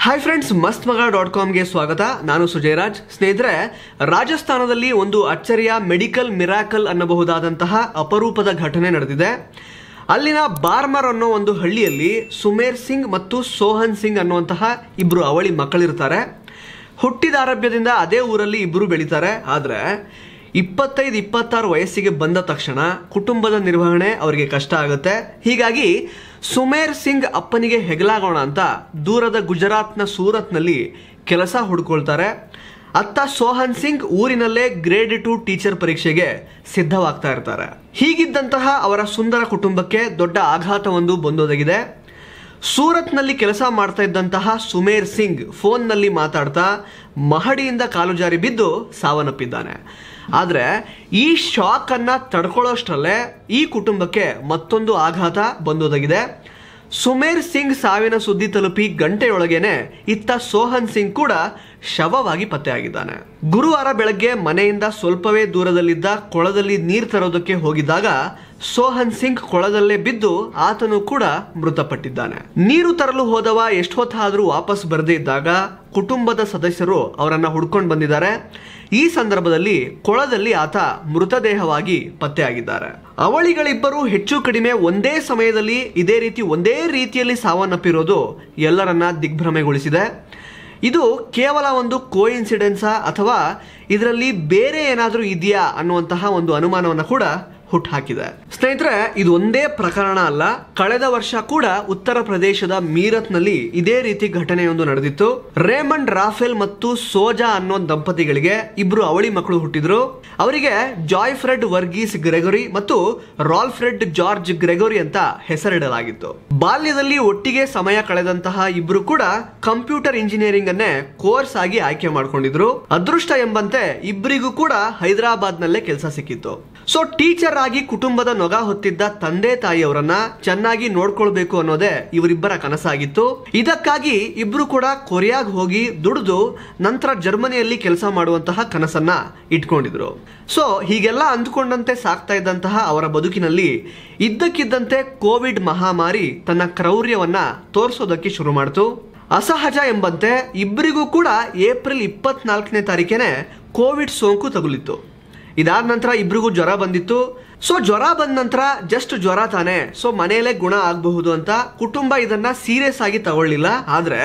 hi friends ಮಸ್ತ್ ಮಗ dot ಕಾಮ್ಗೆ ಸ್ವಾಗತ ನಾನು ಸುಜಯರಾಜ್ ಸ್ನೇಹಿತರೆ ರಾಜಸ್ಥಾನದಲ್ಲಿ ಒಂದು ಅಚ್ಚರಿಯ ಮೆಡಿಕಲ್ ಮಿರಾಕಲ್ ಅನ್ನಬಹುದಾದಂತಹ ಅಪರೂಪದ ಘಟನೆ ನಡೆದಿದೆ ಅಲ್ಲಿನ ಬಾರ್ಮರ್ ಅನ್ನೋ ಒಂದು ಹಳ್ಳಿಯಲ್ಲಿ ಸುಮೇರ್ ಸಿಂಗ್ ಮತ್ತು ಸೋಹನ್ ಸಿಂಗ್ ಅನ್ನುವಂತಹ ಇಬ್ರು ಅವಳಿ ಮಕ್ಕಳಿರ್ತಾರೆ ಹುಟ್ಟಿದ ಆರೋಗ್ಯದಿಂದ ಅದೇ ಊರಲ್ಲಿ ಇಬ್ಬರು ಬೆಳೀತಾರೆ ಆದರೆ ಇಪ್ಪತ್ತೈದು ಇಪ್ಪತ್ತಾರು ವಯಸ್ಸಿಗೆ ಬಂದ ತಕ್ಷಣ ಕುಟುಂಬದ ನಿರ್ವಹಣೆ ಅವರಿಗೆ ಕಷ್ಟ ಆಗುತ್ತೆ ಹೀಗಾಗಿ ಸುಮೇರ್ ಸಿಂಗ್ ಅಪ್ಪನಿಗೆ ಹೆಗಲಾಗೋಣ ಅಂತ ದೂರದ ಗುಜರಾತ್ನ ಸೂರತ್ನಲ್ಲಿ ಕೆಲಸ ಹುಡ್ಕೊಳ್ತಾರೆ ಅತ್ತ ಸೋಹನ್ ಸಿಂಗ್ ಊರಿನಲ್ಲೇ ಗ್ರೇಡ್ ಟು ಟೀಚರ್ ಪರೀಕ್ಷೆಗೆ ಸಿದ್ಧವಾಗ್ತಾ ಇರ್ತಾರೆ ಹೀಗಿದ್ದಂತಹ ಅವರ ಸುಂದರ ಕುಟುಂಬಕ್ಕೆ ದೊಡ್ಡ ಆಘಾತವೊಂದು ಬಂದೊದಗಿದೆ ಸೂರತ್ನಲ್ಲಿ ಕೆಲಸ ಮಾಡ್ತಾ ಇದ್ದಂತಹ ಸುಮೇರ್ ಸಿಂಗ್ ಫೋನ್ನಲ್ಲಿ ಮಾತಾಡ್ತಾ ಮಹಡಿಯಿಂದ ಕಾಲು ಜಾರಿ ಬಿದ್ದು ಸಾವನ್ನಪ್ಪಿದ್ದಾನೆ ಆದರೆ ಈ ಶಾಕ್ ಅನ್ನ ತಡ್ಕೊಳ್ಳೋಷ್ಟರಲ್ಲೇ ಈ ಕುಟುಂಬಕ್ಕೆ ಮತ್ತೊಂದು ಆಘಾತ ಬಂದೊದಗಿದೆ ಸುಮೇರ್ ಸಿಂಗ್ ಸಾವಿನ ಸುದ್ದಿ ತಲುಪಿ ಗಂಟೆಯೊಳಗೇನೆ ಇತ್ತ ಸೋಹನ್ ಸಿಂಗ್ ಕೂಡ ಶವವಾಗಿ ಪತ್ತೆಯಾಗಿದ್ದಾನೆ ಗುರುವಾರ ಬೆಳಗ್ಗೆ ಮನೆಯಿಂದ ಸ್ವಲ್ಪವೇ ದೂರದಲ್ಲಿದ್ದ ಕೊಳದಲ್ಲಿ ನೀರು ತರೋದಕ್ಕೆ ಹೋಗಿದ್ದಾಗ ಸೋಹನ್ ಸಿಂಗ್ ಕೊಳದಲ್ಲೇ ಬಿದ್ದು ಆತನು ಕೂಡ ಮೃತಪಟ್ಟಿದ್ದಾನೆ ನೀರು ತರಲು ಹೋದವ ಎಷ್ಟೊತ್ತಾದ್ರೂ ವಾಪಸ್ ಬರದೇ ಇದ್ದಾಗ ಕುಟುಂಬದ ಸದಸ್ಯರು ಅವರನ್ನ ಹುಡ್ಕೊಂಡು ಬಂದಿದ್ದಾರೆ ಈ ಸಂದರ್ಭದಲ್ಲಿ ಕೊಳದಲ್ಲಿ ಆತ ಮೃತದೇಹವಾಗಿ ಪತ್ತೆಯಾಗಿದ್ದಾರೆ ಅವಳಿಗಳಿಬ್ಬರು ಹೆಚ್ಚು ಕಡಿಮೆ ಒಂದೇ ಸಮಯದಲ್ಲಿ ಇದೇ ರೀತಿ ಒಂದೇ ರೀತಿಯಲ್ಲಿ ಸಾವನ್ನಪ್ಪಿರೋದು ಎಲ್ಲರನ್ನ ದಿಗ್ಭ್ರಮೆಗೊಳಿಸಿದೆ ಇದು ಕೇವಲ ಒಂದು ಕೋಇನ್ಸಿಡೆನ್ಸಾ ಅಥವಾ ಇದರಲ್ಲಿ ಬೇರೆ ಏನಾದರೂ ಇದೆಯಾ ಅನ್ನುವಂತಹ ಒಂದು ಅನುಮಾನವನ್ನು ಕೂಡ ಹುಟ್ಟುಹಾಕಿದೆ ಸ್ನೇಹಿತರೆ ಇದು ಒಂದೇ ಪ್ರಕರಣ ಅಲ್ಲ ಕಳೆದ ವರ್ಷ ಕೂಡ ಉತ್ತರ ಪ್ರದೇಶದ ಮೀರತ್ನಲ್ಲಿ ಇದೇ ರೀತಿ ಘಟನೆಯೊಂದು ನಡೆದಿತ್ತು ರೇಮಂಡ್ ರಾಫೆಲ್ ಮತ್ತು ಸೋಜಾ ಅನ್ನೋ ದಂಪತಿಗಳಿಗೆ ಇಬ್ರು ಅವಳಿ ಮಕ್ಕಳು ಹುಟ್ಟಿದ್ರು ಅವರಿಗೆ ಜಾಯ್ ಫ್ರೆಡ್ ವರ್ಗೀಸ್ ಗ್ರೆಗೊರಿ ಮತ್ತು ರಾಲ್ಫ್ರೆಡ್ ಜಾರ್ಜ್ ಗ್ರೆಗೊರಿ ಅಂತ ಹೆಸರಿಡಲಾಗಿತ್ತು ಬಾಲ್ಯದಲ್ಲಿ ಒಟ್ಟಿಗೆ ಸಮಯ ಕಳೆದಂತಹ ಇಬ್ರು ಕೂಡ ಕಂಪ್ಯೂಟರ್ ಇಂಜಿನಿಯರಿಂಗ್ ಅನ್ನೇ ಕೋರ್ಸ್ ಆಗಿ ಆಯ್ಕೆ ಮಾಡ್ಕೊಂಡಿದ್ರು ಅದೃಷ್ಟ ಎಂಬಂತೆ ಇಬ್ಬರಿಗೂ ಕೂಡ ಹೈದರಾಬಾದ್ ನಲ್ಲೇ ಕೆಲಸ ಸಿಕ್ಕಿತ್ತು ಸೊ ಟೀಚರ್ ಆಗಿ ಕುಟುಂಬದ ನೊಗ ಹೊತ್ತಿದ್ದ ತಂದೆ ತಾಯಿಯವರನ್ನ ಚೆನ್ನಾಗಿ ನೋಡ್ಕೊಳ್ಬೇಕು ಅನ್ನೋದೇ ಇವರಿಬ್ಬರ ಕನಸಾಗಿತ್ತು ಇದಕ್ಕಾಗಿ ಇಬ್ರು ಕೂಡ ಕೊರಿಯಾಗ್ ಹೋಗಿ ದುಡಿದು ನಂತರ ಜರ್ಮನಿಯಲ್ಲಿ ಕೆಲಸ ಮಾಡುವಂತಹ ಕನಸನ್ನ ಇಟ್ಕೊಂಡಿದ್ರು ಸೊ ಹೀಗೆಲ್ಲ ಅಂದ್ಕೊಂಡಂತೆ ಸಾಕ್ತಾ ಇದ್ದಂತಹ ಅವರ ಬದುಕಿನಲ್ಲಿ ಇದ್ದಕ್ಕಿದ್ದಂತೆ ಕೋವಿಡ್ ಮಹಾಮಾರಿ ತನ್ನ ಕ್ರೌರ್ಯವನ್ನ ತೋರಿಸೋದಕ್ಕೆ ಶುರು ಮಾಡಿತು ಅಸಹಜ ಎಂಬಂತೆ ಇಬ್ಬರಿಗೂ ಕೂಡ ಏಪ್ರಿಲ್ ಇಪ್ಪತ್ನಾಲ್ಕನೇ ತಾರೀಕೇನೆ ಕೋವಿಡ್ ಸೋಂಕು ತಗುಲಿತ್ತು ಇದಾದ ನಂತರ ಇಬ್ರಿಗೂ ಜ್ವರ ಬಂದಿತ್ತು ಸೊ ಜ್ವರ ಬಂದ ನಂತರ ಜಸ್ಟ್ ಜ್ವರ ತಾನೆ ಸೊ ಮನೆಯಲ್ಲೇ ಗುಣ ಆಗಬಹುದು ಅಂತ ಕುಟುಂಬ ಇದನ್ನ ಸೀರಿಯಸ್ ಆಗಿ ತಗೊಳ್ಳಿಲ್ಲ ಆದ್ರೆ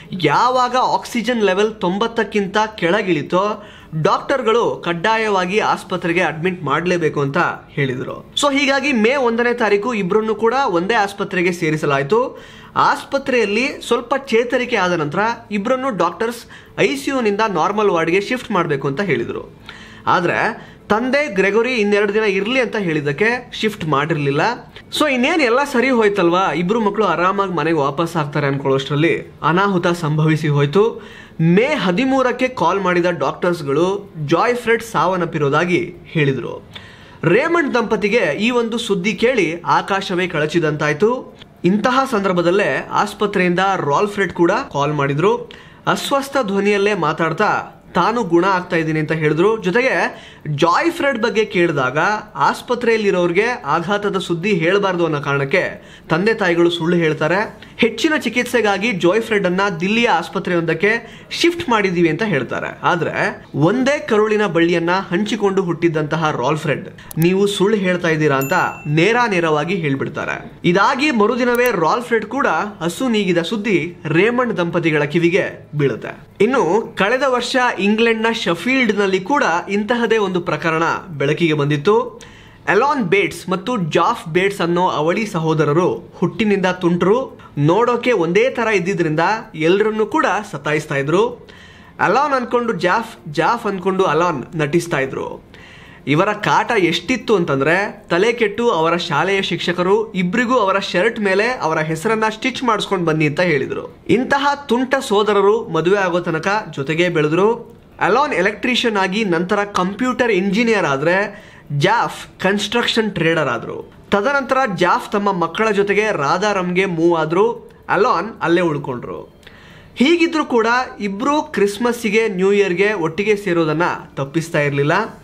ಯಾವಾಗ ಆಕ್ಸಿಜನ್ ಲೆವೆಲ್ ತೊಂಬತ್ತಕ್ಕಿಂತ ಕೆಳಗಿಳಿತೋ ಡಾಕ್ಟರ್ಗಳು ಕಡ್ಡಾಯವಾಗಿ ಆಸ್ಪತ್ರೆಗೆ ಅಡ್ಮಿಟ್ ಮಾಡಲೇಬೇಕು ಅಂತ ಹೇಳಿದರು ಸೊ ಹೀಗಾಗಿ ಮೇ ಒಂದನೇ ತಾರೀಕು ಇಬ್ಬರನ್ನು ಕೂಡ ಒಂದೇ ಆಸ್ಪತ್ರೆಗೆ ಸೇರಿಸಲಾಯಿತು ಆಸ್ಪತ್ರೆಯಲ್ಲಿ ಸ್ವಲ್ಪ ಚೇತರಿಕೆ ಆದ ನಂತರ ಇಬ್ಬರನ್ನು ಡಾಕ್ಟರ್ಸ್ ಐ ನಿಂದ ನಾರ್ಮಲ್ ವಾರ್ಡ್ಗೆ ಶಿಫ್ಟ್ ಮಾಡಬೇಕು ಅಂತ ಹೇಳಿದರು ಆದರೆ ತಂದೆ ಗ್ರೆಗೊರಿ ಇನ್ನೆರಡು ದಿನ ಇರಲಿ ಅಂತ ಹೇಳಿದ್ದಕ್ಕೆ ಶಿಫ್ಟ್ ಮಾಡಿರಲಿಲ್ಲ ಸೊ ಇನ್ನೇನು ಎಲ್ಲ ಸರಿ ಹೋಯ್ತಲ್ವಾ ಇಬ್ರು ಮಕ್ಕಳು ಆರಾಮಾಗಿ ಮನೆಗೆ ವಾಪಸ್ ಆಗ್ತಾರೆ ಅನ್ಕೊಳ್ಳೋಷ್ಟರಲ್ಲಿ ಅನಾಹುತ ಸಂಭವಿಸಿ ಹೋಯ್ತು ಮೇ ಹದಿಮೂರಕ್ಕೆ ಕಾಲ್ ಮಾಡಿದ ಡಾಕ್ಟರ್ಸ್ಗಳು ಜಾಯ್ ಫ್ರೆಡ್ ಸಾವನ್ನಪ್ಪಿರೋದಾಗಿ ಹೇಳಿದರು ರೇಮಂಡ್ ದಂಪತಿಗೆ ಈ ಒಂದು ಸುದ್ದಿ ಕೇಳಿ ಆಕಾಶವೇ ಕಳಚಿದಂತಾಯ್ತು ಇಂತಹ ಸಂದರ್ಭದಲ್ಲೇ ಆಸ್ಪತ್ರೆಯಿಂದ ರಾಲ್ಫ್ರೆಡ್ ಕೂಡ ಕಾಲ್ ಮಾಡಿದ್ರು ಅಸ್ವಸ್ಥ ಧ್ವನಿಯಲ್ಲೇ ಮಾತಾಡ್ತಾ ತಾನು ಗುಣ ಆಗ್ತಾ ಇದ್ದೀನಿ ಅಂತ ಹೇಳಿದ್ರು ಜೊತೆಗೆ ಜಾಯ್ ಫ್ರೆಡ್ ಬಗ್ಗೆ ಕೇಳಿದಾಗ ಆಸ್ಪತ್ರೆಯಲ್ಲಿರೋರಿಗೆ ಆಘಾತದ ಸುದ್ದಿ ಹೇಳಬಾರ್ದು ಅನ್ನೋ ಕಾರಣಕ್ಕೆ ತಂದೆ ತಾಯಿಗಳು ಸುಳ್ಳು ಹೇಳ್ತಾರೆ ಹೆಚ್ಚಿನ ಚಿಕಿತ್ಸೆಗಾಗಿ ಜಾಯ್ ಫ್ರೆಡ್ ಅನ್ನ ದಿಲ್ಲಿಯ ಆಸ್ಪತ್ರೆಯೊಂದಕ್ಕೆ ಶಿಫ್ಟ್ ಮಾಡಿದೀವಿ ಅಂತ ಹೇಳ್ತಾರೆ ಆದ್ರೆ ಒಂದೇ ಕರುಳಿನ ಬಳ್ಳಿಯನ್ನ ಹಂಚಿಕೊಂಡು ಹುಟ್ಟಿದ್ದಂತಹ ರಾಲ್ಫ್ರೆಡ್ ನೀವು ಸುಳ್ಳು ಹೇಳ್ತಾ ಇದ್ದೀರಾ ಅಂತ ನೇರ ನೇರವಾಗಿ ಹೇಳ್ಬಿಡ್ತಾರೆ ಇದಾಗಿ ಮರುದಿನವೇ ರಾಲ್ಫ್ರೆಡ್ ಕೂಡ ಹಸು ನೀಗಿದ ಸುದ್ದಿ ರೇಮಂಡ್ ದಂಪತಿಗಳ ಕಿವಿಗೆ ಬೀಳುತ್ತೆ ಇನ್ನು ಕಳೆದ ವರ್ಷ ಇಂಗ್ಲೆಂಡ್ನ ಶಫೀಲ್ಡ್ ನಲ್ಲಿ ಕೂಡ ಇಂತಹದೇ ಒಂದು ಪ್ರಕರಣ ಬೆಳಕಿಗೆ ಬಂದಿತ್ತು ಎಲಾನ್ ಬೇಟ್ಸ್ ಮತ್ತು ಜಾಫ್ ಬೇಟ್ಸ್ ಅನ್ನೋ ಅವಳಿ ಸಹೋದರರು ಹುಟ್ಟಿನಿಂದ ತುಂಟರು ನೋಡೋಕೆ ಒಂದೇ ತರ ಇದ್ದಿದ್ರಿಂದ ಎಲ್ಲರನ್ನೂ ಕೂಡ ಸತಾಯಿಸ್ತಾ ಇದ್ರು ಅಲಾನ್ ಅನ್ಕೊಂಡು ಜಾಫ್ ಜಾಫ್ ಅನ್ಕೊಂಡು ಅಲಾನ್ ನಟಿಸ್ತಾ ಇದ್ರು ಇವರ ಕಾಟ ಎಷ್ಟಿತ್ತು ಅಂತಂದ್ರೆ ತಲೆ ಕೆಟ್ಟು ಅವರ ಶಾಲೆಯ ಶಿಕ್ಷಕರು ಇಬ್ರಿಗೂ ಅವರ ಶರ್ಟ್ ಮೇಲೆ ಅವರ ಹೆಸರನ್ನ ಸ್ಟಿಚ್ ಮಾಡಿಸ್ಕೊಂಡು ಬನ್ನಿ ಅಂತ ಹೇಳಿದ್ರು ಇಂತಹ ತುಂಟ ಸೋದರರು ಮದುವೆ ಆಗೋ ತನಕ ಜೊತೆಗೆ ಬೆಳೆದ್ರು ಅಲಾನ್ ಎಲೆಕ್ಟ್ರಿಷಿಯನ್ ಆಗಿ ನಂತರ ಕಂಪ್ಯೂಟರ್ ಇಂಜಿನಿಯರ್ ಆದ್ರೆ ಜಾಫ್ ಕನ್ಸ್ಟ್ರಕ್ಷನ್ ಟ್ರೇಡರ್ ಆದ್ರು ತದನಂತರ ಜಾಫ್ ತಮ್ಮ ಮಕ್ಕಳ ಜೊತೆಗೆ ರಾಧಾರಮ್ಗೆ ಮೂವ್ ಆದ್ರು ಅಲಾನ್ ಅಲ್ಲೇ ಉಳ್ಕೊಂಡ್ರು ಹೀಗಿದ್ರು ಕೂಡ ಇಬ್ರು ಕ್ರಿಸ್ಮಸ್ಸಿಗೆ ನ್ಯೂ ಇಯರ್ಗೆ ಒಟ್ಟಿಗೆ ಸೇರೋದನ್ನ ತಪ್ಪಿಸ್ತಾ ಇರಲಿಲ್ಲ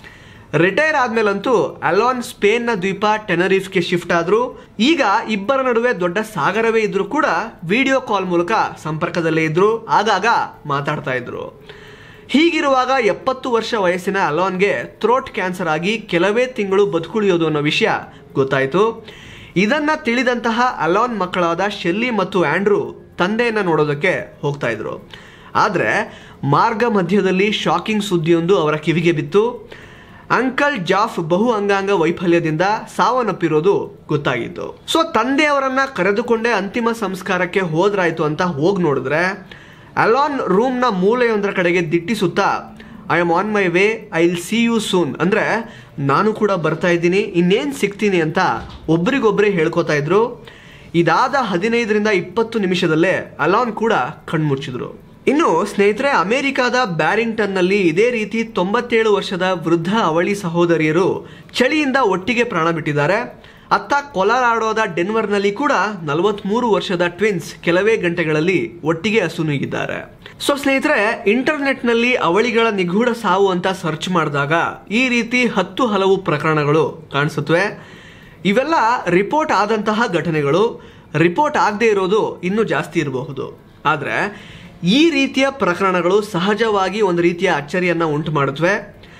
ರಿಟೈರ್ ಆದ್ಮೇಲಂತೂ ಅಲಾನ್ ಸ್ಪೇನ್ನ ದ್ವೀಪ ಟೆನರಿಫ್ಗೆ ಶಿಫ್ಟ್ ಆದ್ರು ಈಗ ಇಬ್ಬರ ನಡುವೆ ದೊಡ್ಡ ಸಾಗರವೇ ಇದ್ರೂ ಕೂಡ ವಿಡಿಯೋ ಕಾಲ್ ಮೂಲಕ ಸಂಪರ್ಕದಲ್ಲೇ ಇದ್ರು ಆಗಾಗ ಮಾತಾಡ್ತಾ ಇದ್ರು ಹೀಗಿರುವಾಗ ಎಪ್ಪತ್ತು ವರ್ಷ ವಯಸ್ಸಿನ ಅಲಾನ್ಗೆ ಥ್ರೋಟ್ ಕ್ಯಾನ್ಸರ್ ಆಗಿ ಕೆಲವೇ ತಿಂಗಳು ಬದುಕುಳಿಯೋದು ಅನ್ನೋ ವಿಷಯ ಗೊತ್ತಾಯಿತು ಇದನ್ನ ತಿಳಿದಂತಹ ಅಲಾನ್ ಮಕ್ಕಳಾದ ಶೆಲ್ಲಿ ಮತ್ತು ಆಂಡ್ರೂ ತಂದೆಯನ್ನ ನೋಡೋದಕ್ಕೆ ಹೋಗ್ತಾ ಇದ್ರು ಆದರೆ ಮಾರ್ಗ ಮಧ್ಯದಲ್ಲಿ ಶಾಕಿಂಗ್ ಸುದ್ದಿಯೊಂದು ಅವರ ಕಿವಿಗೆ ಬಿತ್ತು ಅಂಕಲ್ ಜಾಫ್ ಬಹು ಅಂಗಾಂಗ ವೈಫಲ್ಯದಿಂದ ಸಾವನ್ನಪ್ಪಿರೋದು ಗೊತ್ತಾಗಿತ್ತು ಸೊ ತಂದೆಯವರನ್ನ ಕರೆದುಕೊಂಡೇ ಅಂತಿಮ ಸಂಸ್ಕಾರಕ್ಕೆ ಹೋದ್ರಾಯ್ತು ಅಂತ ಹೋಗಿ ನೋಡಿದ್ರೆ ಅಲಾನ್ ರೂಮ್ನ ಮೂಲೆಯೊಂದರ ಕಡೆಗೆ ದಿಟ್ಟಿಸುತ್ತಾ I am on my way I will see you soon ಅಂದರೆ ನಾನು ಕೂಡ ಬರ್ತಾ ಇದ್ದೀನಿ ಇನ್ನೇನು ಸಿಗ್ತೀನಿ ಅಂತ ಒಬ್ರಿಗೊಬ್ಬರೇ ಹೇಳ್ಕೊತಾ ಇದ್ರು ಇದಾದ ಹದಿನೈದರಿಂದ ಇಪ್ಪತ್ತು ನಿಮಿಷದಲ್ಲೇ ಅಲಾನ್ ಕೂಡ ಕಣ್ಮುಚ್ಚಿದ್ರು ಇನ್ನು ಸ್ನೇಹಿತರೆ ಅಮೆರಿಕಾದ ಬ್ಯಾರಿಂಗ್ಟನ್ನಲ್ಲಿ ಇದೇ ರೀತಿ ತೊಂಬತ್ತೇಳು ವರ್ಷದ ವೃದ್ಧ ಅವಳಿ ಸಹೋದರಿಯರು ಚಳಿಯಿಂದ ಒಟ್ಟಿಗೆ ಪ್ರಾಣ ಬಿಟ್ಟಿದ್ದಾರೆ ಅತ್ತ ಕೊಲರಾಡೋದ ಡೆನ್ವರ್ನಲ್ಲಿ ಕೂಡ ನಲವತ್ಮೂರು ವರ್ಷದ ಟ್ವಿನ್ಸ್ ಕೆಲವೇ ಗಂಟೆಗಳಲ್ಲಿ ಒಟ್ಟಿಗೆ ಅಸುನೀಗಿದ್ದಾರೆ ಸೊ ಸ್ನೇಹಿತರೆ ಇಂಟರ್ನೆಟ್ನಲ್ಲಿ ಅವಳಿಗಳ ನಿಗೂಢ ಸಾವು ಅಂತ ಸರ್ಚ್ ಮಾಡಿದಾಗ ಈ ರೀತಿ ಹತ್ತು ಹಲವು ಪ್ರಕರಣಗಳು ಕಾಣಿಸುತ್ತವೆ ಇವೆಲ್ಲ ರಿಪೋರ್ಟ್ ಆದಂತಹ ಘಟನೆಗಳು ರಿಪೋರ್ಟ್ ಆಗದೆ ಇರೋದು ಇನ್ನೂ ಜಾಸ್ತಿ ಇರಬಹುದು ಆದರೆ ಈ ರೀತಿಯ ಪ್ರಕರಣಗಳು ಸಹಜವಾಗಿ ಒಂದು ರೀತಿಯ ಅಚ್ಚರಿಯನ್ನ ಉಂಟು ಮಾಡುತ್ತವೆ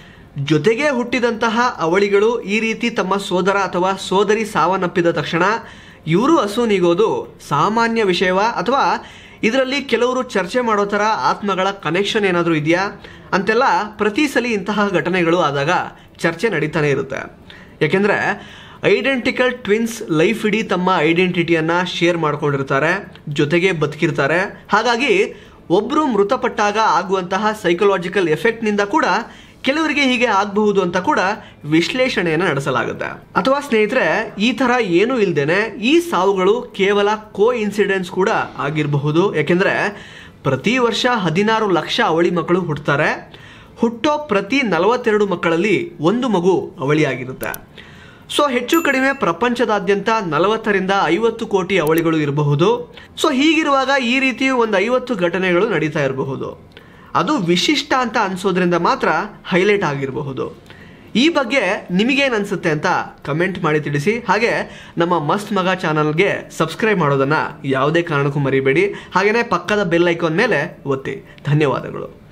ಜೊತೆಗೆ ಹುಟ್ಟಿದಂತಹ ಅವಳಿಗಳು ಈ ರೀತಿ ತಮ್ಮ ಸೋದರ ಅಥವಾ ಸೋದರಿ ಸಾವನ್ನಪ್ಪಿದ ತಕ್ಷಣ ಇವರು ಹಸು ನೀಗೋದು ಸಾಮಾನ್ಯ ವಿಷಯವ ಅಥವಾ ಇದರಲ್ಲಿ ಕೆಲವರು ಚರ್ಚೆ ಮಾಡೋ ಥರ ಆತ್ಮಗಳ ಕನೆಕ್ಷನ್ ಏನಾದರೂ ಇದೆಯಾ ಅಂತೆಲ್ಲ ಪ್ರತಿ ಸಲ ಇಂತಹ ಘಟನೆಗಳು ಆದಾಗ ಚರ್ಚೆ ನಡೀತಾನೆ ಇರುತ್ತೆ ಯಾಕೆಂದರೆ ಐಡೆಂಟಿಕಲ್ ಟ್ವಿನ್ಸ್ ಲೈಫ್ ಇಡೀ ತಮ್ಮ ಐಡೆಂಟಿಟಿಯನ್ನು ಶೇರ್ ಮಾಡ್ಕೊಂಡಿರ್ತಾರೆ ಜೊತೆಗೆ ಬದುಕಿರ್ತಾರೆ ಹಾಗಾಗಿ ಒಬ್ಬರು ಮೃತಪಟ್ಟಾಗ ಆಗುವಂತಹ ಸೈಕಲಾಜಿಕಲ್ ಎಫೆಕ್ಟ್ನಿಂದ ಕೂಡ ಕೆಲವರಿಗೆ ಹೀಗೆ ಆಗಬಹುದು ಅಂತ ಕೂಡ ವಿಶ್ಲೇಷಣೆಯನ್ನು ನಡೆಸಲಾಗುತ್ತೆ ಅಥವಾ ಸ್ನೇಹಿತರೆ ಈ ತರ ಏನು ಇಲ್ದೇನೆ ಈ ಸಾವುಗಳು ಕೇವಲ ಕೋ ಇನ್ಸಿಡೆನ್ಸ್ ಕೂಡ ಆಗಿರಬಹುದು ಯಾಕೆಂದ್ರೆ ಪ್ರತಿ ವರ್ಷ ಹದಿನಾರು ಲಕ್ಷ ಅವಳಿ ಮಕ್ಕಳು ಹುಟ್ಟುತ್ತಾರೆ ಹುಟ್ಟೋ ಪ್ರತಿ ನಲವತ್ತೆರಡು ಮಕ್ಕಳಲ್ಲಿ ಒಂದು ಮಗು ಅವಳಿಯಾಗಿರುತ್ತೆ ಸೊ ಹೆಚ್ಚು ಕಡಿಮೆ ಪ್ರಪಂಚದಾದ್ಯಂತ ನಲವತ್ತರಿಂದ ಐವತ್ತು ಕೋಟಿ ಅವಳಿಗಳು ಇರಬಹುದು ಸೊ ಹೀಗಿರುವಾಗ ಈ ರೀತಿ ಒಂದು ಐವತ್ತು ಘಟನೆಗಳು ನಡೀತಾ ಇರಬಹುದು ಅದು ವಿಶಿಷ್ಟ ಅಂತ ಅನ್ಸೋದ್ರಿಂದ ಮಾತ್ರ ಹೈಲೈಟ್ ಆಗಿರಬಹುದು ಈ ಬಗ್ಗೆ ನಿಮಗೇನು ಅನ್ಸುತ್ತೆ ಅಂತ ಕಮೆಂಟ್ ಮಾಡಿ ತಿಳಿಸಿ ಹಾಗೆ ನಮ್ಮ ಮಸ್ತ್ ಮಗ ಚಾನಲ್ಗೆ ಸಬ್ಸ್ಕ್ರೈಬ್ ಮಾಡೋದನ್ನ ಯಾವುದೇ ಕಾರಣಕ್ಕೂ ಮರಿಬೇಡಿ ಹಾಗೆಯೇ ಪಕ್ಕದ ಬೆಲ್ ಐಕಾನ್ ಮೇಲೆ ಒತ್ತಿ ಧನ್ಯವಾದಗಳು